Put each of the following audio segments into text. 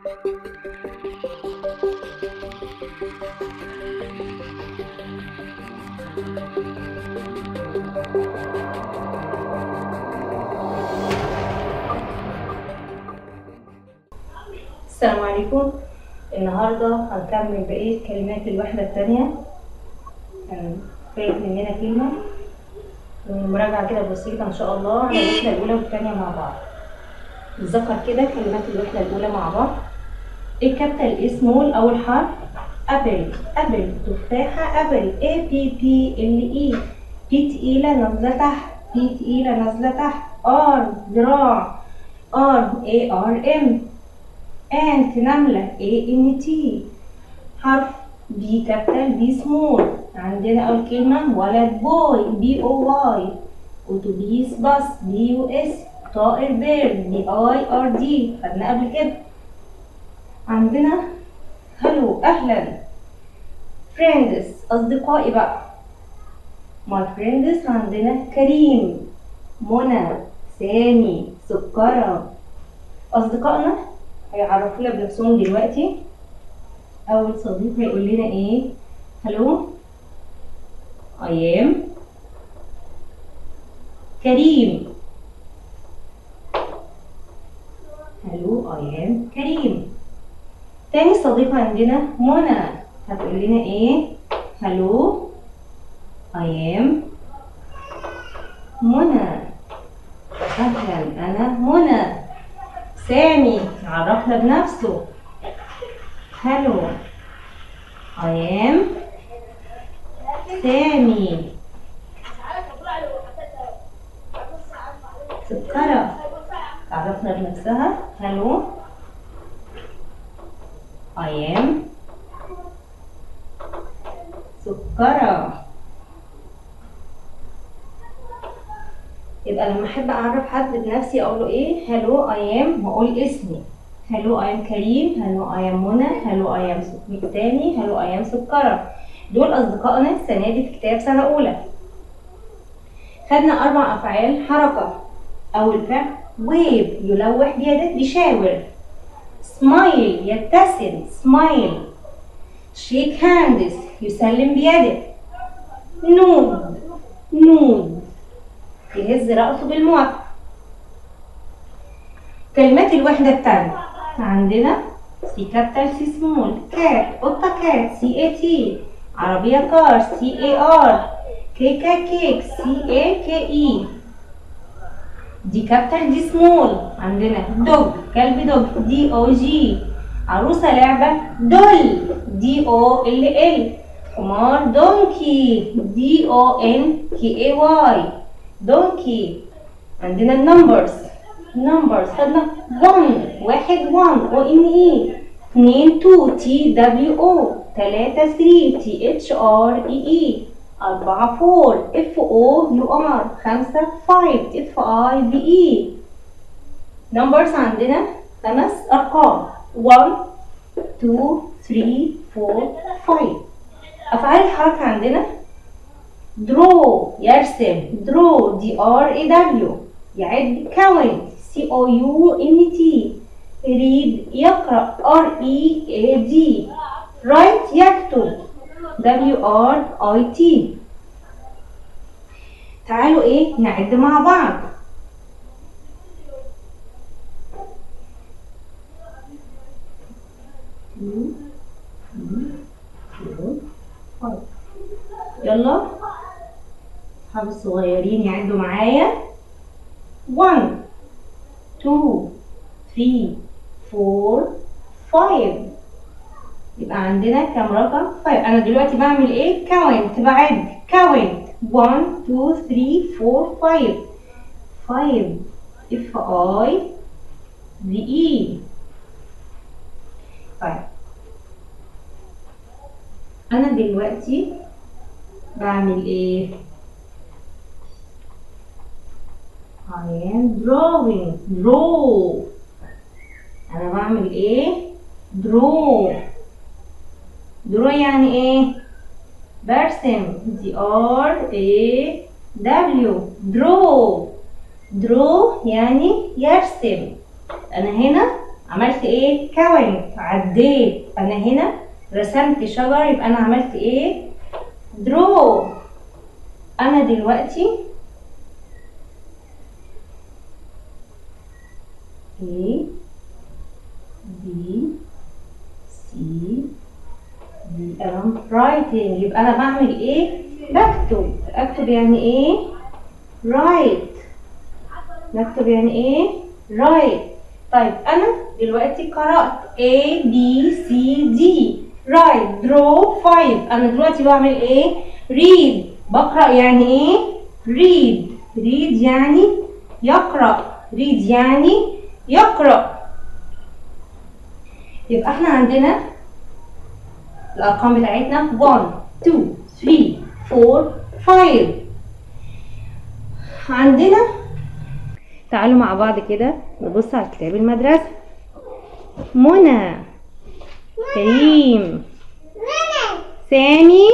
السلام عليكم النهاردة هنكمل بقية كلمات الوحدة التانية كان فايت مننا كلمة مراجعة كده بسيطة إن شاء الله عن الوحدة الأولى والتانية مع بعض نتذكر كده كلمات الوحدة الأولى مع بعض الكابيتال إيه سمول أول حرف أبل أبل تفاحة أبل A P P L E بي تقيلة نازلة تحت بي تقيلة نازلة تحت ار ذراع ار A R M انت نملة A N T حرف بي كابيتال بي سمول عندنا أول كلمة ولد بوي بي أو واي أتوبيس باص بي يو إس طائر بيرد بي أي آر دي خدنا قبل كده عندنا هلو أهلا فريندز أصدقائي بقى ماي فريندز عندنا كريم منى سامي سكرة أصدقائنا هيعرفونا بنفسهم دلوقتي أول صديق هيقول لنا إيه هلو I am كريم هلو I am كريم تاني صديقة عندنا منى هتقول لنا إيه هلو I am منى أهلا أنا منى سامي عرفنا بنفسه هلو I am سامي سكرة عرفنا بنفسها هلو I am سكرة يبقى لما احب اعرف حد بنفسي اقول له ايه هلو اي ام واقول اسمي هلو اي ام كريم هلو اي ام منى هلو اي ام سامي هلو اي ام سكره دول اصدقائنا السنه دي في كتاب سنه اولى خدنا اربع افعال حركه اول فعل ويف يلوح بيده بيشاور سمايل يبتسم سمايل شيك هاندز يسلم بيده نود نود يهز رأسه بالموافقة كلمات الوحدة التانية عندنا سي كابيتال سي سمول كات قطة كات سي اي تي عربية كار سي اي ار كيكة كيك سي اي كي اي دي كابيتال دي سمول عندنا دوج كلب دوج دي او جي عروسة لعبة دول دي او ال ال حمار دونكي دي او ان كي اي واي دونكي عندنا النمبرز نمبرز خدنا 1 واحد 1 او ان اي 2 2 تي دبليو او 3 3 تي اتش ار اي اي 4 4 اف او يو ار 5 5 اف اي بي اي نمبرز عندنا خمس ارقام 1 2 3 4 5 افعال الحركه عندنا درو يرسم درو دي ار اي دبليو يعد كاونت سي او يو ان تي ريد يقرا ار اي اي دي رايت يكتب دبليو ار اي تي تعالوا ايه نعد مع بعض يلا اصحاب الصغيرين يعدوا معايا 1 2 3 4 5 يبقى عندنا كام رقم 5 انا دلوقتي بعمل ايه كاونت بعد كاونت 1 2 3 4 5 5 اف اي في اي طيب انا دلوقتي بعمل ايه I am drawing draw انا بعمل ايه draw draw يعني ايه برسم D R A W draw draw يعني يرسم انا هنا عملت ايه كاونت عديت انا هنا رسمت شجر يبقى انا عملت ايه درو انا دلوقتي A B C D I'm writing يبقى انا بعمل ايه بكتب اكتب يعني ايه write نكتب يعني ايه write طيب انا دلوقتي قرأت A B C D write draw five انا دلوقتي بعمل ايه read بقرأ يعني ايه read read يعني يقرأ read يعني يقرأ يبقى احنا عندنا الأرقام بتاعتنا 1 2 3 4 5 عندنا تعالوا مع بعض كده نبص على كتاب المدرسة منى كريم سامي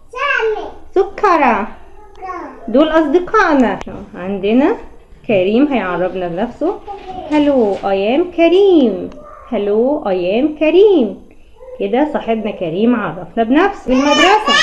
سكرة دول أصدقائنا عندنا كريم هيعرفنا بنفسه هلو I am كريم هلو I am كريم كده صاحبنا كريم عرفنا بنفسه في المدرسة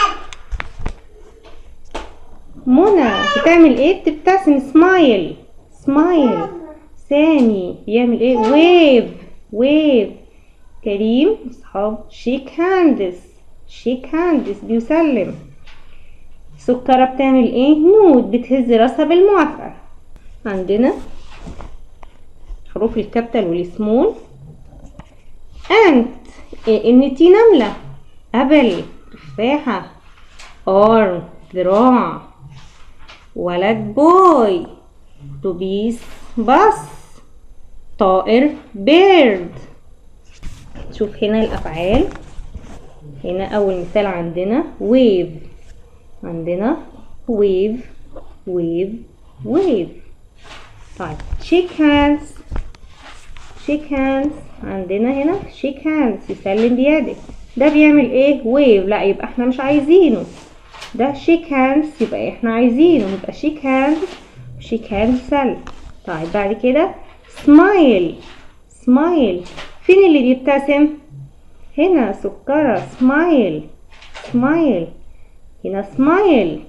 منى بتعمل ايه بتبتسم سمايل سمايل سامي بيعمل ايه ويف ويف كريم اصحاب شيك هاندز شيك هاندز بيسلم سكرة بتعمل ايه نود بتهز راسها بالموافقة عندنا حروف الكابيتال والسمول انت ان تي نملة ابل تفاحة ار ذراع ولد بوي اتوبيس باص طائر بيرد شوف هنا الافعال هنا اول مثال عندنا ويف عندنا ويف ويف ويف طيب شيك هاندز شيك هاندز عندنا هنا شيك هاندز يسلم بيدك ده بيعمل ايه ويف لا يبقى احنا مش عايزينه ده شيك هاندز يبقى احنا عايزينه يبقى شيك هاندز شيك هاندز سلم طيب بعد كده سمايل سمايل فين اللي بيبتسم هنا سكرة سمايل سمايل هنا سمايل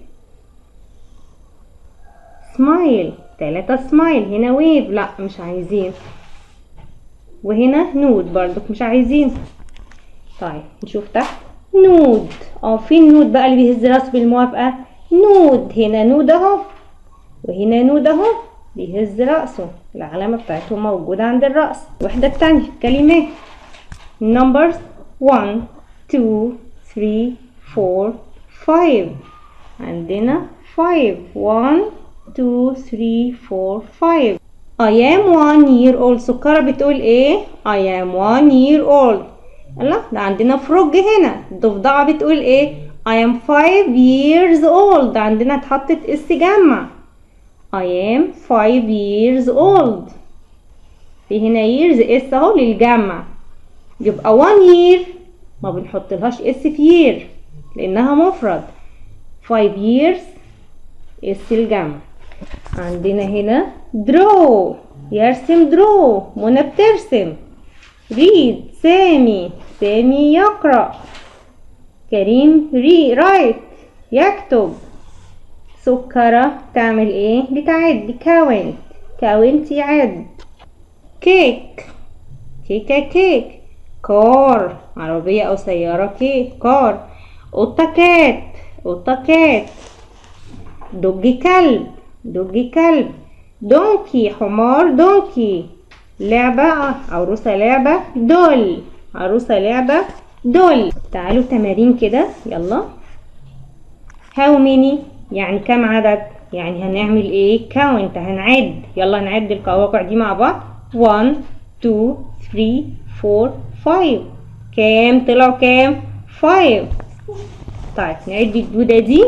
سمايل تلاتة سمايل هنا ويف لا مش عايزين وهنا نود برضك مش عايزين طيب نشوف تحت نود اه فين نود بقى اللي بيهز راسه بالموافقة نود هنا نود اهو وهنا نود اهو بيهز راسه العلامة بتاعته موجودة عند الرأس الوحدة التانية كلمات numbers 1 2 3 4 5 عندنا 5 1 2 3 4 5 I am one year old سكرة بتقول ايه I am one year old الله ده عندنا فروج هنا الضفدعة بتقول ايه I am five years old ده عندنا اتحطت اس جمع I am five years old في هنا years اس اهو للجمع يبقى one year ما بنحطلهاش اس في year لانها مفرد five years اس الجمع عندنا هنا draw يرسم draw منى بترسم read سامي سامي يقرأ كريم ري رايت يكتب سكرة تعمل ايه بتعد كاونت كاونت يعد كيك كيكة كيك كار عربية أو سيارة كيك كار قطة كات قطة كات دج كلب دج كلب دونكي حمار دونكي لعبة عروسة لعبة دول عروسة لعبة دول تعالوا تمارين كده يلا how many يعني كم عدد يعني هنعمل ايه count هنعد يلا نعد القواقع دي مع بعض 1 2 3 4 5 كام طلعوا كام 5 طيب نعد الدودة دي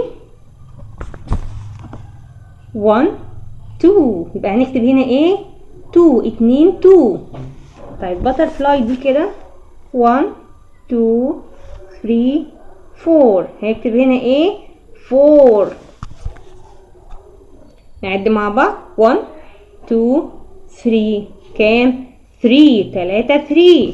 1 2 يبقى هنكتب هنا ايه 2 2 2 طيب باتر فلاي دي كده 1 2 3 4 هنكتب هنا ايه 4 نعد مع بعض 1 2 3 كام 3 تلاتة 3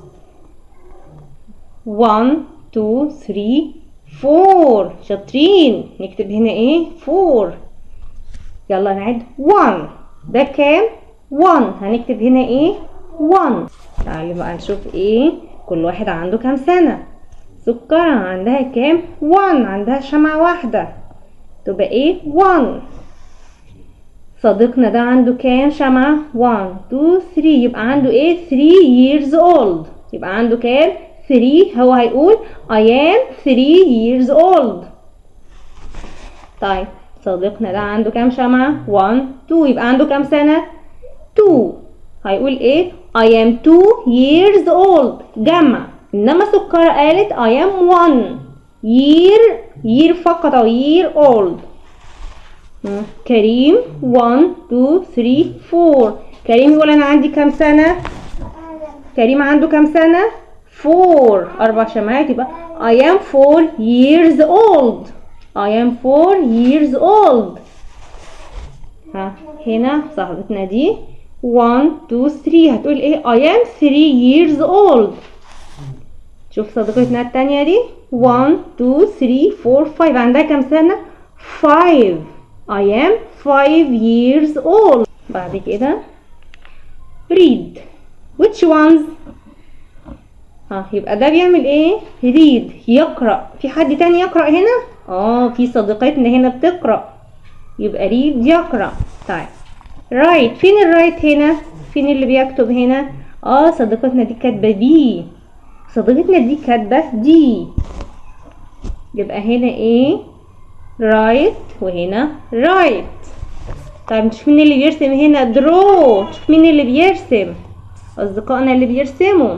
1 2 3 4 شاطرين نكتب هنا ايه 4 يلا نعد 1 ده كام 1 هنكتب هنا ايه 1 تعالوا بقى نشوف ايه كل واحد عنده كام سنة سكرة عندها كام 1 عندها شمعة واحدة تبقى ايه 1 صديقنا ده عنده كام شمعة 1 2 3 يبقى عنده ايه 3 years old يبقى عنده كام 3 هو هيقول I am 3 years old طيب صديقنا ده عنده كام شمعة 1 2 يبقى عنده كام سنة 2 هيقول ايه I am 2 years old جمع انما سكر قالت I am 1 year year فقط او year old مم. كريم 1 2 3 4 كريم يقول انا عندي كام سنة كريم عنده كام سنة 4 اربع شمعات يبقى I am 4 years old I am 4 years old ها هنا صاحبتنا دي 1 2 3 هتقول ايه I am 3 years old شوف صديقتنا التانية دي 1 2 3 4 5 عندها كام سنة 5 I am 5 years old بعد كده read which ones ها يبقى ده بيعمل ايه read يقرأ في حد تاني يقرأ هنا اه في صديقتنا هنا بتقرأ يبقى read يقرأ طيب write فين الرايت هنا فين اللي بيكتب هنا اه صديقتنا دي كاتبه بي صديقتنا دي كاتبه دي يبقى هنا ايه رايت وهنا رايت طيب نشوف مين اللي بيرسم هنا درو شوف مين اللي بيرسم اصدقائنا اللي بيرسموا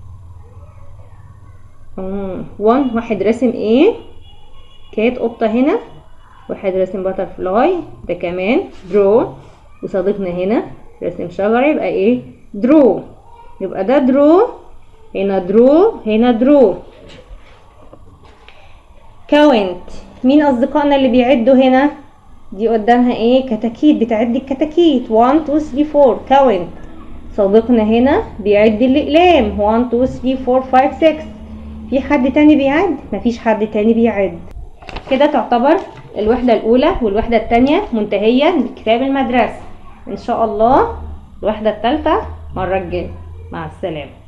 امم وان واحد راسم ايه كات قطة هنا واحد راسم باتر فلاي ده كمان درو وصديقنا هنا راسم شجرة يبقى ايه درو يبقى ده درو هنا درو هنا درو كاونت مين اصدقائنا اللي بيعدوا هنا دي قدامها ايه كتاكيت بتعد الكتاكيت 1 2 3 4 كاونت صديقنا هنا بيعد الاقلام 1 2 3 4 5 6 في حد تاني بيعد مفيش حد تاني بيعد كده تعتبر الوحدة الأولى والوحدة التانية منتهية من كتاب المدرسة إن شاء الله الوحدة التالتة مرة الجاية مع السلامة